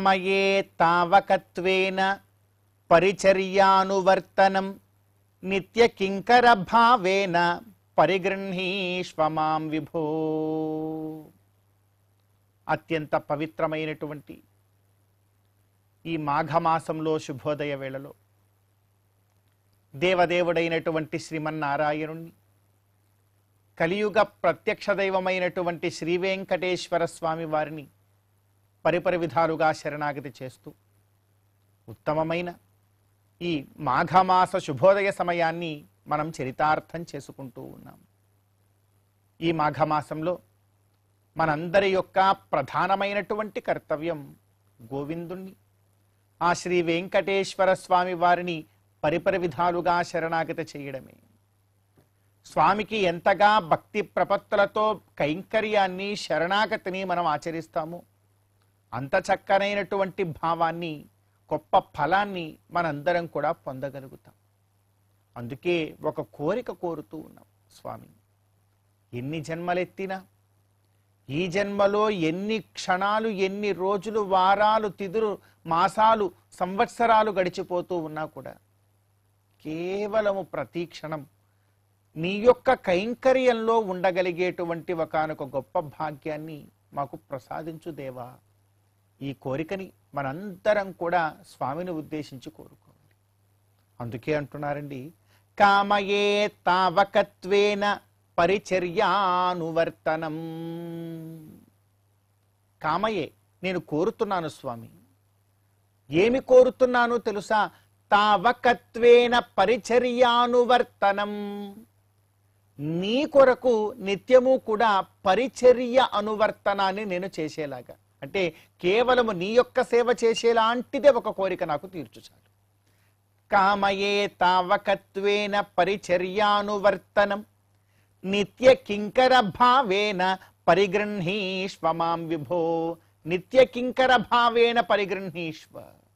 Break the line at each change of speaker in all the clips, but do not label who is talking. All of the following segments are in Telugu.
కామయే తావకత్వేన పరిచర్యానువర్తనం నిత్య కింకర భావేన పరిగృహీష్వ మాం విభో అత్యంత పవిత్రమైనటువంటి ఈ మాఘమాసంలో శుభోదయ వేళలో దేవదేవుడైనటువంటి శ్రీమన్నారాయణుణ్ణి కలియుగ ప్రత్యక్ష దైవమైనటువంటి శ్రీ వెంకటేశ్వర స్వామి వారిని పరిపరి విధాలుగా శరణాగతి చేస్తూ ఉత్తమమైన ఈ మాఘమాస శుభోదయ సమయాన్ని మనం చరితార్థం చేసుకుంటూ ఉన్నాం ఈ మాఘమాసంలో మనందరి యొక్క ప్రధానమైనటువంటి కర్తవ్యం గోవిందుణ్ణి ఆ శ్రీ వెంకటేశ్వర స్వామి వారిని పరిపరి విధాలుగా శరణాగతి చేయడమే స్వామికి ఎంతగా భక్తి ప్రపత్తులతో కైంకర్యాన్ని శరణాగతిని మనం ఆచరిస్తామో అంత చక్కనైనటువంటి భావాన్ని గొప్ప ఫలాన్ని మనందరం కూడా పొందగలుగుతాం అందుకే ఒక కోరిక కోరుతూ ఉన్నాం స్వామి ఎన్ని జన్మలెత్తినా ఈ జన్మలో ఎన్ని క్షణాలు ఎన్ని రోజులు వారాలు తిథులు మాసాలు సంవత్సరాలు గడిచిపోతూ ఉన్నా కూడా కేవలము ప్రతి క్షణం నీ యొక్క కైంకర్యంలో ఉండగలిగేటువంటి ఒకనొక గొప్ప భాగ్యాన్ని మాకు ప్రసాదించు దేవా ఈ కోరికని మనందరం కూడా స్వామిని ఉద్దేశించి కోరుకోవాలి అందుకే అంటున్నారండి కామయే తావకత్వేన పరిచర్యానువర్తనం కామయే నేను కోరుతున్నాను స్వామి ఏమి కోరుతున్నాను తెలుసా తావకత్వేన పరిచర్యానువర్తనం నీ కొరకు నిత్యము కూడా పరిచర్య అనువర్తనాన్ని నేను చేసేలాగా అంటే కేవలము నీ యొక్క సేవ చేసేలాంటిదే ఒక కోరిక నాకు తీర్చు చాలు కామయే తావకత్వేన పరిచర్యానువర్తనం నిత్య కింకర భావేన పరిగృహీష్వ మాం విభో నిత్య కింకర భావేన పరిగృహీష్వ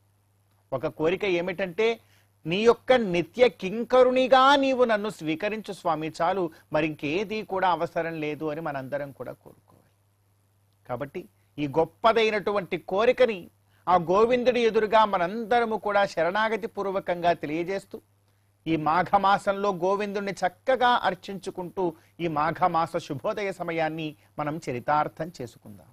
ఒక కోరిక ఏమిటంటే నీ యొక్క నిత్య కింకరునిగా నీవు నన్ను స్వీకరించు స్వామి చాలు మరి ఇంకేది కూడా అవసరం లేదు అని మనందరం కూడా కోరుకోవాలి కాబట్టి ఈ గొప్పదైనటువంటి కోరికని ఆ గోవిందుడి ఎదురుగా మనందరము కూడా శరణాగతి పూర్వకంగా తెలియజేస్తూ ఈ మాఘమాసంలో గోవిందుణ్ణి చక్కగా అర్చించుకుంటూ ఈ మాఘమాస శుభోదయ సమయాన్ని మనం చరితార్థం చేసుకుందాం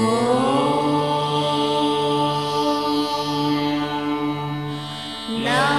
No.